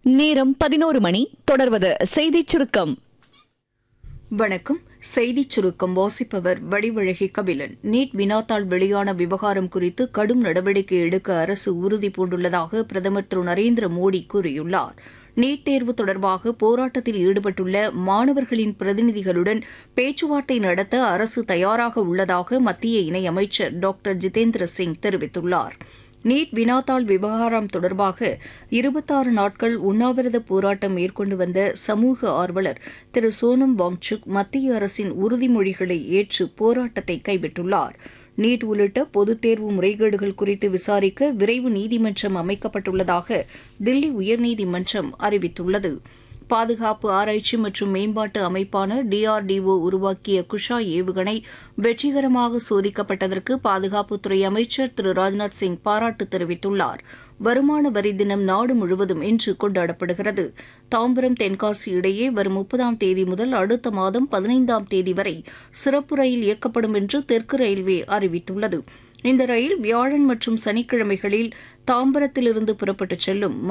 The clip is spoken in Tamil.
நேரம் பதினோரு மணி தொடர்வது செய்திச் சுருக்கம் வணக்கம் செய்திச் சுருக்கம் வாசிப்பவர் வடிவழகி கபிலன் நீட் வினாத்தாள் வெளியான விவகாரம் குறித்து கடும் நடவடிக்கை எடுக்க அரசு உறுதி பூண்டுள்ளதாக பிரதமர் திரு நரேந்திர மோடி கூறியுள்ளார் நீட் தேர்வு தொடர்பாக போராட்டத்தில் ஈடுபட்டுள்ள மாணவர்களின் பிரதிநிதிகளுடன் பேச்சுவார்த்தை நடத்த அரசு தயாராக உள்ளதாக மத்திய இணையமைச்சர் டாக்டர் ஜிதேந்திர சிங் தெரிவித்துள்ளார் நீட் வினாத்தாள் விவகாரம் தொடர்பாக இருபத்தாறு நாட்கள் உண்ணாவிரத போராட்டம் மேற்கொண்டு வந்த சமூக ஆர்வலர் திரு சோனம் வாங்சுக் மத்திய அரசின் உறுதிமொழிகளை ஏற்று போராட்டத்தை கைவிட்டுள்ளார் நீட் உள்ளிட்ட பொதுத் தேர்வு முறைகேடுகள் குறித்து விசாரிக்க விரைவு நீதிமன்றம் அமைக்கப்பட்டுள்ளதாக தில்லி உயர்நீதிமன்றம் அறிவித்துள்ளது பாதுகாப்பு ஆராய்ச்சி மற்றும் மேம்பாட்டு அமைப்பான டிஆர்டிஓ உருவாக்கிய குஷா ஏவுகணை வெற்றிகரமாக சோதிக்கப்பட்டதற்கு பாதுகாப்புத்துறை அமைச்சர் திரு ராஜ்நாத் சிங் பாராட்டு தெரிவித்துள்ளார் வருமான வரி தினம் நாடு முழுவதும் இன்று கொண்டாடப்படுகிறது தாம்பரம் தென்காசி இடையே வரும் முப்பதாம் தேதி முதல் அடுத்த மாதம் பதினைந்தாம் தேதி வரை சிறப்பு ரயில் இயக்கப்படும் என்று தெற்கு ரயில்வே அறிவித்துள்ளது இந்த ரயில் வியாழன் மற்றும் சனிக்கிழமைகளில் தாம்பரத்திலிருந்து புறப்பட்டுச் செல்லும்